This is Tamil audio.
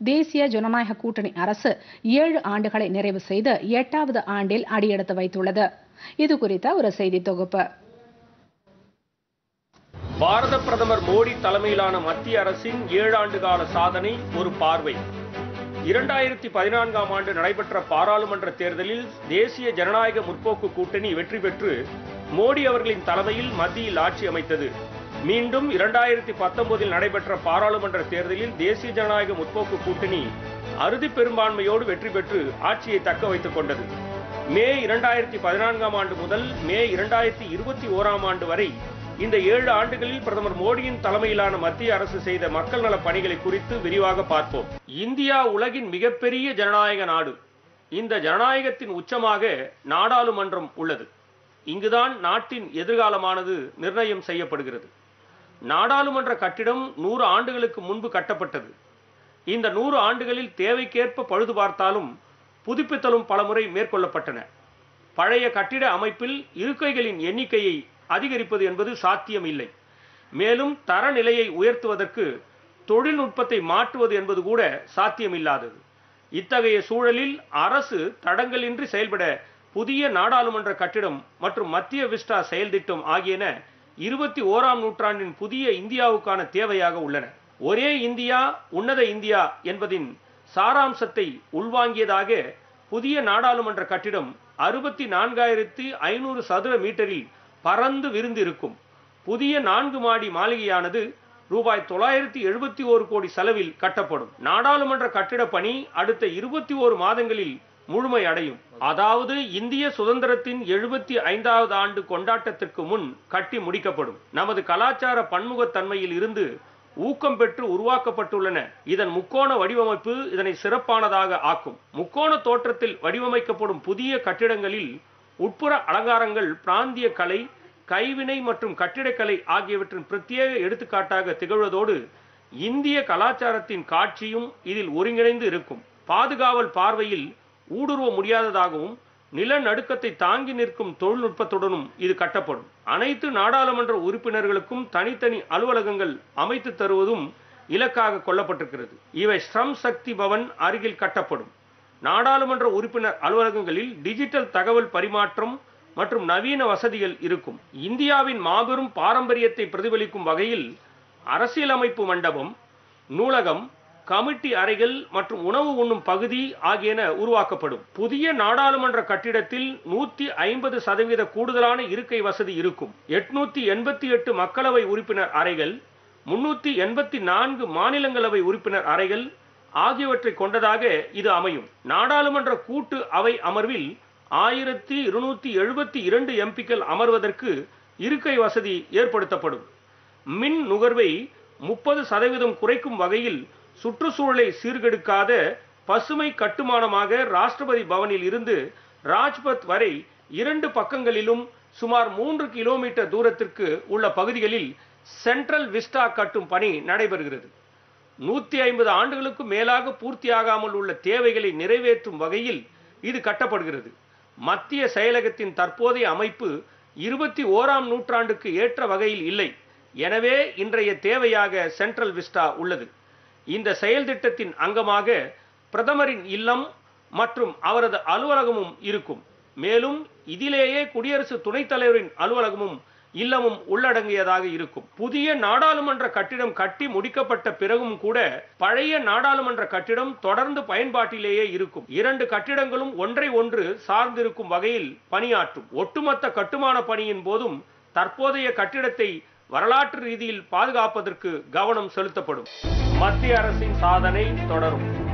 தேசிய ஜனநாயக கூட்டணி அரசு ஏழு ஆண்டுகளை நிறைவு செய்து எட்டாவது ஆண்டில் அடியெடுத்து வைத்துள்ளது இது குறித்த ஒரு செய்தி தொகுப்பு பாரத பிரதமர் மோடி தலைமையிலான மத்திய அரசின் ஏழு ஆண்டு கால சாதனை ஒரு பார்வை இரண்டாயிரத்தி பதினான்காம் ஆண்டு நடைபெற்ற பாராளுமன்ற தேர்தலில் தேசிய ஜனநாயக முற்போக்கு கூட்டணி வெற்றி பெற்று மோடி அவர்களின் தலைமையில் மத்தியில் ஆட்சி அமைத்தது மீண்டும் இரண்டாயிரத்தி பத்தொன்பதில் நடைபெற்ற பாராளுமன்ற தேர்தலில் தேசிய ஜனநாயக முற்போக்கு கூட்டணி அறுதி பெரும்பான்மையோடு வெற்றி பெற்று ஆட்சியை தக்க வைத்துக் கொண்டது மே இரண்டாயிரத்தி பதினான்காம் ஆண்டு முதல் மே இரண்டாயிரத்தி இருபத்தி ஓராம் ஆண்டு வரை இந்த ஏழு ஆண்டுகளில் பிரதமர் மோடியின் தலைமையிலான மத்திய அரசு செய்த மக்கள் நல பணிகளை குறித்து விரிவாக பார்ப்போம் இந்தியா உலகின் மிகப்பெரிய ஜனநாயக நாடு இந்த ஜனநாயகத்தின் உச்சமாக நாடாளுமன்றம் உள்ளது இங்குதான் நாட்டின் எதிர்காலமானது நிர்ணயம் செய்யப்படுகிறது நாடாளுமன்ற கட்டிடம் நூறு ஆண்டுகளுக்கு முன்பு கட்டப்பட்டது இந்த நூறு ஆண்டுகளில் தேவைக்கேற்ப பழுது பார்த்தாலும் புதுப்பித்தலும் பலமுறை மேற்கொள்ளப்பட்டன பழைய கட்டிட அமைப்பில் இருக்கைகளின் எண்ணிக்கையை அதிகரிப்பது என்பது சாத்தியம் இல்லை மேலும் தரநிலையை உயர்த்துவதற்கு தொழில்நுட்பத்தை மாற்றுவது என்பது கூட சாத்தியமில்லாதது இத்தகைய சூழலில் அரசு தடங்கலின்றி செயல்பட புதிய நாடாளுமன்ற கட்டிடம் மற்றும் மத்திய விஸ்டா செயல் திட்டம் ஆகியன இருபத்தி ஓராம் நூற்றாண்டின் புதிய இந்தியாவுக்கான தேவையாக உள்ளன ஒரே இந்தியா உன்னத இந்தியா என்பதின் சாராம்சத்தை உள்வாங்கியதாக புதிய நாடாளுமன்ற கட்டிடம் அறுபத்தி நான்காயிரத்தி ஐநூறு சதுர மீட்டரில் பறந்து விரிந்திருக்கும் புதிய நான்கு மாடி மாளிகையானது ரூபாய் தொள்ளாயிரத்தி எழுபத்தி ஓரு கோடி செலவில் கட்டப்படும் நாடாளுமன்ற கட்டிட பணி அடுத்த இருபத்தி ஓரு மாதங்களில் முழுமை அடையும் அதாவது இந்திய சுதந்திரத்தின் எழுபத்தி ஐந்தாவது ஆண்டு கொண்டாட்டத்திற்கு முன் கட்டி முடிக்கப்படும் நமது கலாச்சார பன்முகத்தன்மையில் இருந்து ஊக்கம் பெற்று உருவாக்கப்பட்டுள்ளன இதன் முக்கோண வடிவமைப்பு இதனை சிறப்பானதாக ஆக்கும் முக்கோண தோற்றத்தில் வடிவமைக்கப்படும் புதிய கட்டிடங்களில் உட்புற அலங்காரங்கள் பிராந்திய கலை கைவினை மற்றும் கட்டிடக்கலை ஆகியவற்றின் பிரத்யேக எடுத்துக்காட்டாக திகழ்வதோடு இந்திய கலாச்சாரத்தின் காட்சியும் இதில் ஒருங்கிணைந்து இருக்கும் பாதுகாவல் பார்வையில் ஊடுருவ முடியாததாகவும் நிலநடுக்கத்தை தாங்கி நிற்கும் தொழில்நுட்பத்துடனும் இது கட்டப்படும் அனைத்து நாடாளுமன்ற உறுப்பினர்களுக்கும் தனித்தனி அலுவலகங்கள் அமைத்து தருவதும் இலக்காக கொள்ளப்பட்டிருக்கிறது இவை ஸ்ரம் சக்தி பவன் அருகில் கட்டப்படும் நாடாளுமன்ற உறுப்பினர் அலுவலகங்களில் டிஜிட்டல் தகவல் பரிமாற்றம் மற்றும் நவீன வசதிகள் இருக்கும் இந்தியாவின் மாபெரும் பாரம்பரியத்தை பிரதிபலிக்கும் வகையில் அரசியலமைப்பு மண்டபம் நூலகம் கமிட்டி அறைகள் மற்றும் உணவு உண்ணும் பகுதி ஆகியன உருவாக்கப்படும் புதிய நாடாளுமன்ற கட்டிடத்தில் நூத்தி ஐம்பது சதவீத கூடுதலான இருக்கை வசதி இருக்கும் எட்நூத்தி எண்பத்தி எட்டு மக்களவை உறுப்பினர் அறைகள் முன்னூத்தி எண்பத்தி நான்கு மாநிலங்களவை உறுப்பினர் அறைகள் ஆகியவற்றை கொண்டதாக இது அமையும் நாடாளுமன்ற கூட்டு அவை அமர்வில் ஆயிரத்தி இருநூத்தி எழுபத்தி இரண்டு எம்பிக்கள் அமர்வதற்கு இருக்கை வசதி ஏற்படுத்தப்படும் மின் நுகர்வை முப்பது சதவீதம் குறைக்கும் வகையில் சுற்றுச்சூழலை சீர்கெடுக்காத பசுமை கட்டுமானமாக ராஷ்டிரபதி பவனில் இருந்து ராஜ்பத் வரை இரண்டு பக்கங்களிலும் சுமார் மூன்று கிலோமீட்டர் தூரத்திற்கு உள்ள பகுதிகளில் சென்ட்ரல் விஸ்டா கட்டும் பணி நடைபெறுகிறது நூத்தி ஐம்பது ஆண்டுகளுக்கு மேலாக பூர்த்தியாகாமல் உள்ள தேவைகளை நிறைவேற்றும் வகையில் இது கட்டப்படுகிறது மத்திய செயலகத்தின் தற்போதைய அமைப்பு இருபத்தி ஓராம் நூற்றாண்டுக்கு ஏற்ற வகையில் இல்லை எனவே இன்றைய தேவையாக சென்ட்ரல் விஸ்டா உள்ளது இந்த செயல் திட்டத்தின் அங்கமாக பிரதமரின் இல்லம் மற்றும் அவரது அலுவலகமும் இருக்கும் மேலும் இதிலேயே குடியரசு துணைத் தலைவரின் அலுவலகமும் இல்லமும் உள்ளடங்கியதாக இருக்கும் புதிய நாடாளுமன்ற கட்டிடம் கட்டி முடிக்கப்பட்ட பிறகும் கூட பழைய நாடாளுமன்ற கட்டிடம் தொடர்ந்து பயன்பாட்டிலேயே இருக்கும் இரண்டு கட்டிடங்களும் ஒன்றை ஒன்று சார்ந்திருக்கும் வகையில் பணியாற்றும் ஒட்டுமொத்த கட்டுமான பணியின் போதும் தற்போதைய கட்டிடத்தை வரலாற்று ரீதியில் பாதுகாப்பதற்கு கவனம் செலுத்தப்படும் மத்திய அரசின் சாதனை தொடரும்